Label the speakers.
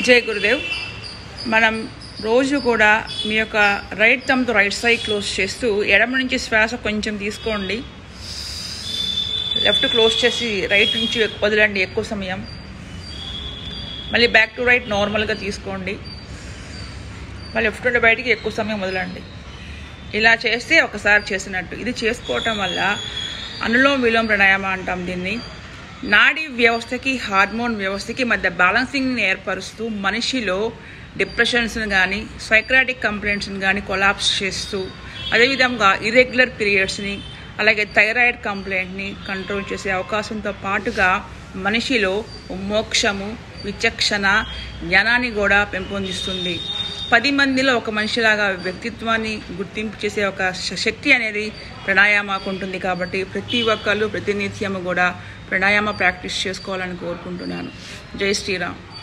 Speaker 1: జై గురుదేవ్ మనం రోజు కూడా మీ యొక్క రైట్ థమ్తో రైట్ సైడ్ క్లోజ్ చేస్తూ ఎడమ నుంచి శ్వాస కొంచెం తీసుకోండి లెఫ్ట్ క్లోజ్ చేసి రైట్ నుంచి వదలండి ఎక్కువ సమయం మళ్ళీ బ్యాక్ టు రైట్ నార్మల్గా తీసుకోండి మళ్ళీ లెఫ్ట్ నుండి బయటికి ఎక్కువ సమయం వదలండి ఇలా చేస్తే ఒకసారి చేసినట్టు ఇది చేసుకోవటం వల్ల అనులోమ విలోమ ప్రాణాయామ అంటాం దీన్ని నాడీ వ్యవస్థకి హార్మోన్ వ్యవస్థకి మధ్య బ్యాలెన్సింగ్ని ఏర్పరుస్తూ మనిషిలో డిప్రెషన్స్ని కానీ సైక్రాటిక్ కంప్లైంట్స్ని కానీ కొలాప్స్ చేస్తూ అదేవిధంగా ఇరెగ్యులర్ పీరియడ్స్ని అలాగే థైరాయిడ్ కంప్లైంట్ని కంట్రోల్ చేసే అవకాశంతో పాటుగా మనిషిలో మోక్షము విచక్షణ జ్ఞానాన్ని కూడా పెంపొందిస్తుంది పది మందిలో ఒక మనిషిలాగా వ్యక్తిత్వాన్ని గుర్తింపు చేసే ఒక శ- శక్తి అనేది ప్రాణాయామకు ఉంటుంది కాబట్టి ప్రతి ఒక్కళ్ళు ప్రతినిత్యము కూడా ప్రాణాయామ ప్రాక్టీస్ చేసుకోవాలని కోరుకుంటున్నాను జై శ్రీరామ్